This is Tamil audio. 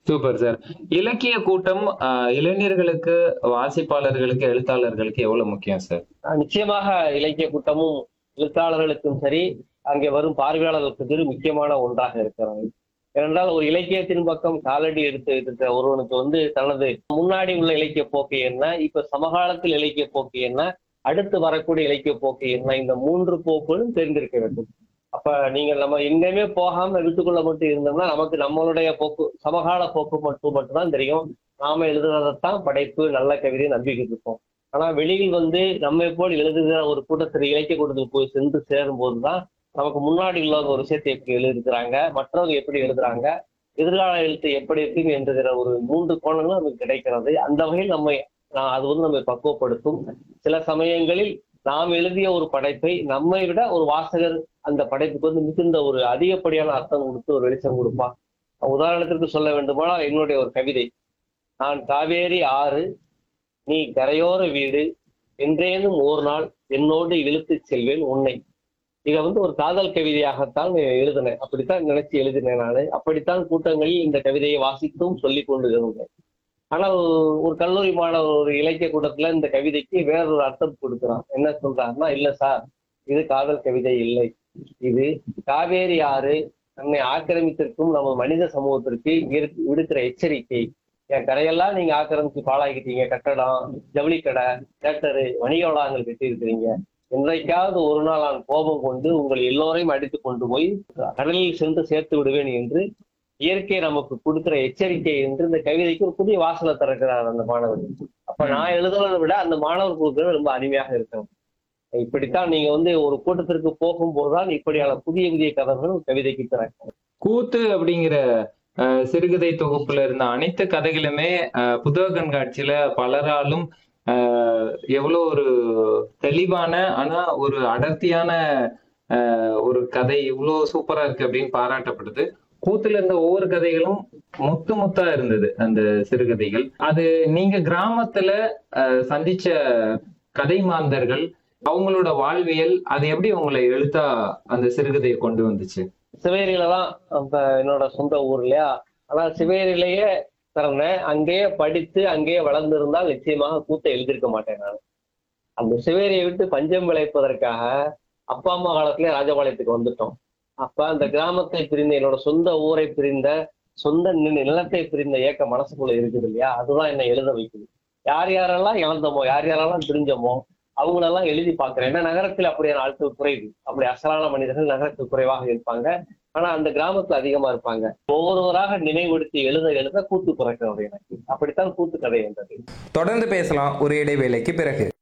சூப்பர் சார் இலக்கிய கூட்டம் ஆஹ், இளைஞர்களுக்கு வாசிப்பாளர்களுக்கு எழுத்தாளர்களுக்கு எவ்வளவு முக்கியம் சார் ஆஹ் நிச்சயமாக இலக்கிய கூட்டமும் எழுத்தாளர்களுக்கும் சரி அங்கே வரும் பார்வையாளர்களுக்கும் சரி முக்கியமான ஒன்றாக இருக்கிறது ஏனென்றால் ஒரு இலக்கியத்தின் பக்கம் காலடி எடுத்து இருக்கிற ஒருவனுக்கு வந்து தனது முன்னாடி உள்ள இலக்கிய போக்கு என்ன இப்ப சமகாலத்தில் இலக்கிய போக்கு என்ன அடுத்து வரக்கூடிய இலக்கிய போக்கு என்ன இந்த மூன்று போக்குகளும் தெரிந்திருக்க வேண்டும் அப்ப நீங்கள் நம்ம எங்கேயுமே போகாம வீட்டுக்குள்ள மட்டும் இருந்தோம்னா நமக்கு நம்மளுடைய போக்கு சமகால போக்கு மட்டும் மட்டும்தான் தெரியும் நாம எழுதுறதைத்தான் படைப்பு நல்ல கவிதை நம்பிக்கிட்டு இருப்போம் ஆனா வெளியில் வந்து நம்மை போல் எழுதுகிற ஒரு கூட்டத்தில் இலக்கிய கூட்டத்துக்கு போய் சென்று சேரும் போதுதான் நமக்கு முன்னாடி உள்ளவங்க ஒரு விஷயத்தை எப்படி எழுதிருக்கிறாங்க மற்றவங்க எப்படி எழுதுறாங்க எதிர்கால எழுத்து எப்படி இருக்கு என்கிற ஒரு மூன்று கோணங்களும் நமக்கு கிடைக்கிறது அந்த வகையில் நம்மை ஆஹ் அது வந்து நம்மை பக்குவப்படுத்தும் சில சமயங்களில் நாம் எழுதிய ஒரு படைப்பை நம்மை விட ஒரு வாசகர் அந்த படைப்புக்கு வந்து மிகுந்த ஒரு அதிகப்படியான அர்த்தம் கொடுத்து ஒரு வெளிச்சம் கொடுப்பான் உதாரணத்திற்கு சொல்ல வேண்டுமானால் என்னுடைய ஒரு கவிதை நான் காவேரி ஆறு நீ கரையோர வீடு என்றேனும் ஒரு நாள் என்னோடு இழுத்துச் செல்வேன் உன்னை இதை வந்து ஒரு காதல் கவிதையாகத்தான் நான் எழுதினேன் அப்படித்தான் நினைச்சு எழுதினேன் நான் அப்படித்தான் கூட்டங்களில் இந்த கவிதையை வாசித்தும் சொல்லிக் கொண்டு இருந்தேன் ஆனால் ஒரு கல்லூரி மாணவர் ஒரு இலக்கிய கூட்டத்துல இந்த கவிதைக்கு வேறொரு அர்த்தம் கொடுக்குறான் என்ன சொல்றாருன்னா இல்ல சார் இது காதல் கவிதை இல்லை இது காவேரி ஆறு நம்மை ஆக்கிரமித்திருக்கும் நம்ம மனித சமூகத்திற்கு இருக்கு- விடுக்கிற எச்சரிக்கை என் கரையெல்லாம் நீங்க ஆக்கிரமிச்சு பாழாக்கிட்டீங்க கட்டடம் ஜவுளி கடை தேட்டரு வணிக வளாகங்கள் கட்டி இருக்கிறீங்க என்றைக்காவது ஒரு நாள் நான் கோபம் கொண்டு உங்கள் எல்லோரையும் அடித்து கொண்டு போய் கடலில் சென்று சேர்த்து விடுவேன் என்று இயற்கை நமக்கு கொடுக்கிற எச்சரிக்கை என்று இந்த கவிதைக்கு ஒரு புதிய வாசலை திறக்கிறார் அந்த மாணவர் அப்ப நான் எழுதுறதை விட அந்த மாணவர் கொடுக்கிறது ரொம்ப அருமையாக இருக்கும் இப்படித்தான் நீங்க வந்து ஒரு கூட்டத்திற்கு போகும்போதுதான் இப்படியான புதிய புதிய கதைகள் கவிதைக்கு திறக்கும் கூத்து அப்படிங்கிற ஆஹ், சிறுகதை தொகுப்புல இருந்த அனைத்து கதைகளுமே ஆஹ், புத்தக கண்காட்சியில பலராலும் ஆஹ், எவ்வளவு ஒரு தெளிவான ஆனா ஒரு அடர்த்தியான ஆஹ், ஒரு கதை இவ்வளவு சூப்பரா இருக்கு அப்படின்னு பாராட்டப்படுது கூத்துல இருந்த ஒவ்வொரு கதைகளும் முத்து முத்தா இருந்தது அந்த சிறுகதைகள் அது நீங்க கிராமத்துல ஆஹ், சந்திச்ச கதை மாந்தர்கள் அவங்களோட வாழ்வியல் அது எப்படி உங்களை எழுத்தா அந்த சிறுகதையை கொண்டு வந்துச்சு சிவேரியில தான் அந்த என்னோட சொந்த ஊர் இல்லையா ஆனா சிவேரியிலேயே பிறந்தேன் அங்கேயே படித்து அங்கேயே வளர்ந்திருந்தால் நிச்சயமாக கூத்தை எழுதியிருக்க மாட்டேன் நான் அந்த சிவேரியை விட்டு பஞ்சம் விளைப்பதற்காக அப்பா அம்மா காலத்திலே ராஜபாளையத்துக்கு வந்துட்டோம் அப்ப அந்த கிராமத்தை பிரிந்த என்னோட சொந்த ஊரை பிரிந்த சொந்த நி- நிலத்தை பிரிந்த ஏக்க மனசுக்குள்ள இருக்குது இல்லையா அதுதான் என்னை எழுத வைக்குது யார் யாரெல்லாம் இழந்தோமோ யார் யாரெல்லாம் பிரிஞ்சோமோ அவங்களெல்லாம் எழுதி பார்க்கிறேன் ஏன்னா நகரத்தில் அப்படியான ஆட்கள் குறைவு அப்படி அசலான மனிதர்கள் நகரத்தில் குறைவாக இருப்பாங்க ஆனா அந்த கிராமத்துல அதிகமா இருப்பாங்க ஒவ்வொருவராக நினைவுபடுத்தி எழுத எழுத கூத்து பிறக்கிறது எனக்கு அப்படித்தான் கூத்து கதை என்றது தொடர்ந்து பேசலாம் ஒரு இடைவேளைக்கு பிறகு